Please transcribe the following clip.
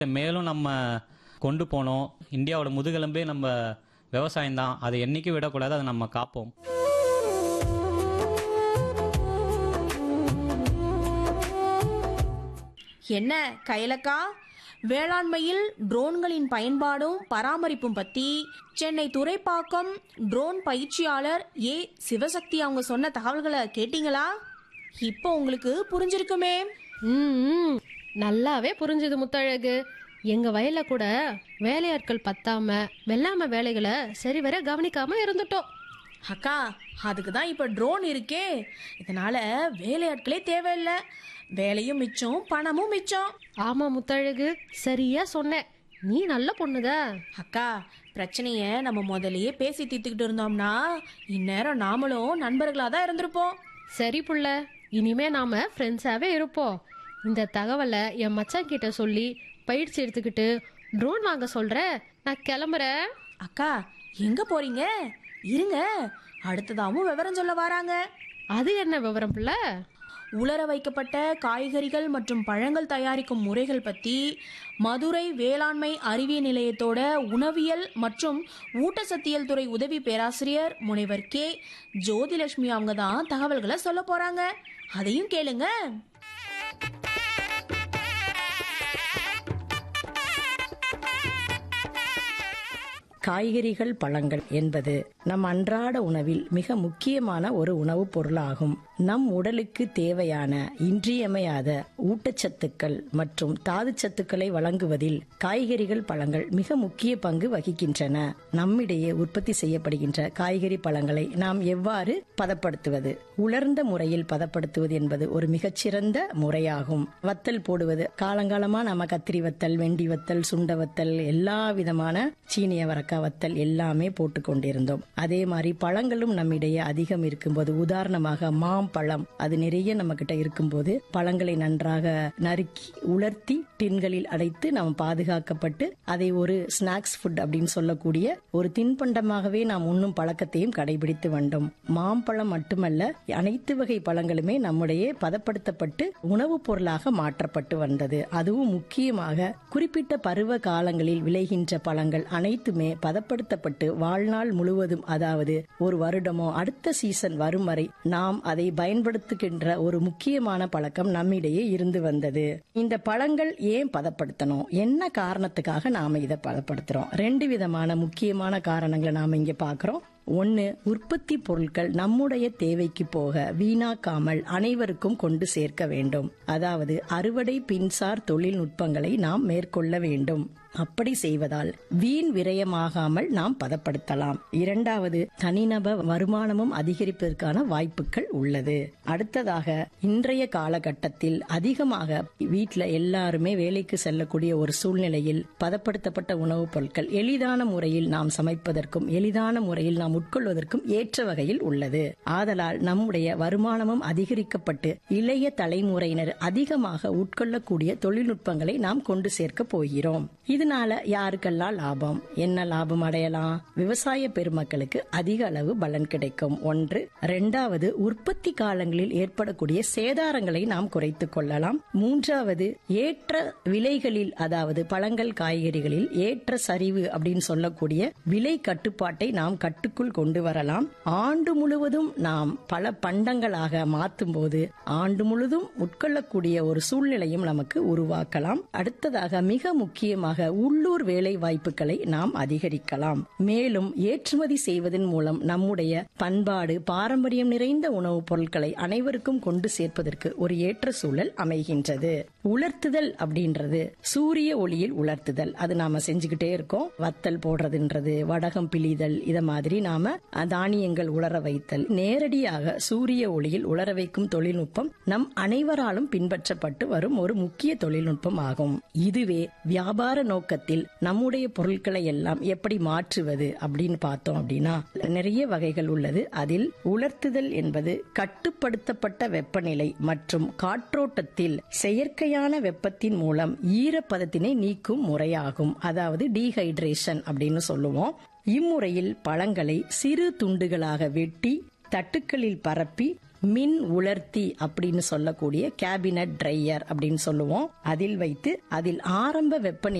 மேலும் நம்ம கொண்டு போனோம் இந்தியாவோட முதுகெலும்பே நம்ம விவசாயம் தான் அதை என்னைக்கும் விடக்கூடாது அதை நம்ம காப்போம் என்ன கைலக்கா வேளாண்மையில் ட்ரோன்களின் பயன்பாடும் பராமரிப்பும் பத்தி சென்னை துறைப்பாக்கம் ட்ரோன் பயிற்சியாளர் ஏ சிவசக்தி அவங்க சொன்ன தகவல்களை கேட்டீங்களா இப்போ உங்களுக்கு புரிஞ்சிருக்குமே ம் ம். நல்லாவே புரிஞ்சுது முத்தழகு எங்க வயல்ல கூட வேலையாட்கள் பத்தாம வெள்ளாம வேலைகளை சரிவர கவனிக்காம இருந்துட்டோம் அக்கா அதுக்கு தான் இப்போ ட்ரோன் இருக்கே இதனால வேலையாட்களே தேவையில்லை வேலையும் மிச்சம் பணமும் மிச்சம் ஆமா முத்தழகு சரியா சொன்ன நீ நல்ல பொண்ணுதா அக்கா பிரச்சனைய நம்ம முதல்லயே பேசி தீர்த்துக்கிட்டு இருந்தோம்னா இந்நேரம் நாமளும் நண்பர்களா தான் இருந்திருப்போம் சரி புள்ள இனிமே நாம ஃப்ரெண்ட்ஸாவே இருப்போம் இந்த தகவலை என் மச்சான் கிட்ட சொல்லி பயிற்சி எடுத்துக்கிட்டு ட்ரோன் வாங்க சொல்றேன் நான் கிளம்புறேன் அக்கா எங்க போறீங்க இருங்க அடுத்ததாவும் விவரம் சொல்ல வராங்க அது என்ன விவரம் புள்ள உலர வைக்கப்பட்ட காய்கறிகள் மற்றும் பழங்கள் தயாரிக்கும் முறைகள் பத்தி மதுரை வேளாண்மை அறிவியல் நிலையத்தோட உணவியல் மற்றும் ஊட்டச்சத்தியல் துறை உதவி பேராசிரியர் முனைவர் கே ஜோதிலட்சுமி அவங்க தான் தகவல்களை சொல்ல போறாங்க அதையும் கேளுங்க காய்கறிகள் பழங்கள் என்பது நம் அன்றாட உணவில் மிக முக்கியமான ஒரு உணவுப் பொருளாகும் நம் உடலுக்கு தேவையான இன்றியமையாத ஊட்டச்சத்துக்கள் மற்றும் தாதுச்சத்துக்களை வழங்குவதில் காய்கறிகள் பழங்கள் மிக முக்கிய பங்கு வகிக்கின்றன நம்மிடையே உற்பத்தி செய்யப்படுகின்ற காய்கறி பழங்களை நாம் எவ்வாறு பதப்படுத்துவது உலர்ந்த முறையில் பதப்படுத்துவது என்பது ஒரு மிகச்சிறந்த முறையாகும் வத்தல் போடுவது காலங்காலமா நம்ம கத்திரி வத்தல் வெண்டி வத்தல் சுண்ட வத்தல் எல்லா விதமான சீனிய வரக்காய் வத்தல் எல்லாமே போட்டு கொண்டிருந்தோம் அதே மாதிரி பழங்களும் நம்மிடையே அதிகம் இருக்கும்போது உதாரணமாக மாம்பழம் அது நிறைய நம்ம கிட்ட இருக்கும்போது பழங்களை நன்றாக நறுக்கி உலர்த்தி டின்களில் அடைத்து நாம் பாதுகாக்கப்பட்டு அதை ஒரு ஸ்நாக்ஸ் ஃபுட் அப்படின்னு சொல்லக்கூடிய ஒரு தின்பண்டமாகவே நாம் உண்ணும் பழக்கத்தையும் கடைபிடித்து வந்தோம் மாம்பழம் மட்டுமல்ல அனைத்து வகை பழங்களுமே நம்முடைய பதப்படுத்தப்பட்டு உணவுப் பொருளாக மாற்றப்பட்டு வந்தது அதுவும் முக்கியமாக குறிப்பிட்ட பருவ காலங்களில் விளைகின்ற பழங்கள் அனைத்துமே பதப்படுத்தப்பட்டு வாழ்நாள் முழுவதும் அதாவது ஒரு வருடமோ அடுத்த சீசன் வரும் வரை நாம் அதை பயன்படுத்துகின்ற ஒரு முக்கியமான பழக்கம் நம்மிடையே இருந்து வந்தது இந்த பழங்கள் ஏன் பதப்படுத்தணும் என்ன காரணத்துக்காக நாம இதை பதப்படுத்துறோம் ரெண்டு விதமான முக்கியமான காரணங்களை நாம இங்க பாக்குறோம் ஒன்னு உற்பத்தி பொருட்கள் நம்முடைய தேவைக்கு போக வீணாக்காமல் அனைவருக்கும் கொண்டு சேர்க்க வேண்டும் அதாவது அறுவடை பின்சார் தொழில்நுட்பங்களை நாம் மேற்கொள்ள வேண்டும் அப்படி செய்வதால் வீண் விரயமாகாமல் நாம் பதப்படுத்தலாம் இரண்டாவது தனிநபர் வருமானமும் அதிகரிப்பதற்கான வாய்ப்புகள் உள்ளது அடுத்ததாக இன்றைய காலகட்டத்தில் அதிகமாக வீட்டில் எல்லாருமே வேலைக்கு செல்லக்கூடிய ஒரு சூழ்நிலையில் பதப்படுத்தப்பட்ட உணவுப் பொருட்கள் எளிதான முறையில் நாம் சமைப்பதற்கும் எளிதான முறையில் நாம் உட்கொள்வதற்கும் ஏற்ற வகையில் உள்ளது ஆதலால் நம்முடைய வருமானமும் அதிகரிக்கப்பட்டு இளைய தலைமுறையினர் அதிகமாக உட்கொள்ளக்கூடிய தொழில்நுட்பங்களை நாம் கொண்டு சேர்க்க போகிறோம் இதனால யாருக்கெல்லாம் லாபம் என்ன லாபம் அடையலாம் விவசாய பெருமக்களுக்கு அதிக அளவு பலன் கிடைக்கும் ஒன்று இரண்டாவது உற்பத்தி காலங்களில் ஏற்படக்கூடிய சேதாரங்களை நாம் குறைத்துக் கொள்ளலாம் மூன்றாவது ஏற்ற விலைகளில் அதாவது பழங்கள் காய்கறிகளில் ஏற்ற சரிவு அப்படின்னு சொல்லக்கூடிய விலை கட்டுப்பாட்டை நாம் கட்டுக்குள் கொண்டு வரலாம் ஆண்டு முழுவதும் நாம் பல பண்டங்களாக மாற்றும் போது ஆண்டு முழுதும் உட்கொள்ளக்கூடிய ஒரு சூழ்நிலையும் நமக்கு உருவாக்கலாம் அடுத்ததாக மிக முக்கியமாக உள்ளூர் வேலை வாய்ப்புகளை நாம் அதிகரிக்கலாம் மேலும் ஏற்றுமதி செய்வதன் மூலம் நம்முடைய பண்பாடு பாரம்பரியம் நிறைந்த உணவுப் பொருட்களை அனைவருக்கும் கொண்டு சேர்ப்பதற்கு ஒரு ஏற்ற சூழல் அமைகின்றது உலர்த்துதல் அப்படின்றது சூரிய ஒளியில் உலர்த்துதல் அது நாம செஞ்சுக்கிட்டே இருக்கோம் வத்தல் போடுறதுன்றது வடகம் பிழிதல் இத மாதிரி நாம தானியங்கள் உலர வைத்தல் நேரடியாக சூரிய ஒளியில் உலர வைக்கும் தொழில்நுட்பம் நம் அனைவராலும் பின்பற்றப்பட்டு வரும் ஒரு முக்கிய தொழில்நுட்பம் ஆகும் இதுவே வியாபார நோக்கத்தில் நம்முடைய பொருட்களை எல்லாம் எப்படி மாற்றுவது அப்படின்னு பார்த்தோம் அப்படின்னா நிறைய வகைகள் உள்ளது அதில் உலர்த்துதல் என்பது கட்டுப்படுத்தப்பட்ட வெப்பநிலை மற்றும் காற்றோட்டத்தில் செயற்கையான வெப்பத்தின் மூலம் ஈரப்பதத்தினை நீக்கும் முறையாகும் அதாவது டீஹைட்ரேஷன் அப்படின்னு சொல்லுவோம் இம்முறையில் பழங்களை சிறு துண்டுகளாக வெட்டி தட்டுக்களில் பரப்பி மின் உலர்த்தி அப்படின்னு சொல்லக்கூடிய கேபினட் ட்ரையர் அப்படின்னு சொல்லுவோம் அதில் வைத்து அதில் ஆரம்ப வெப்பநிலை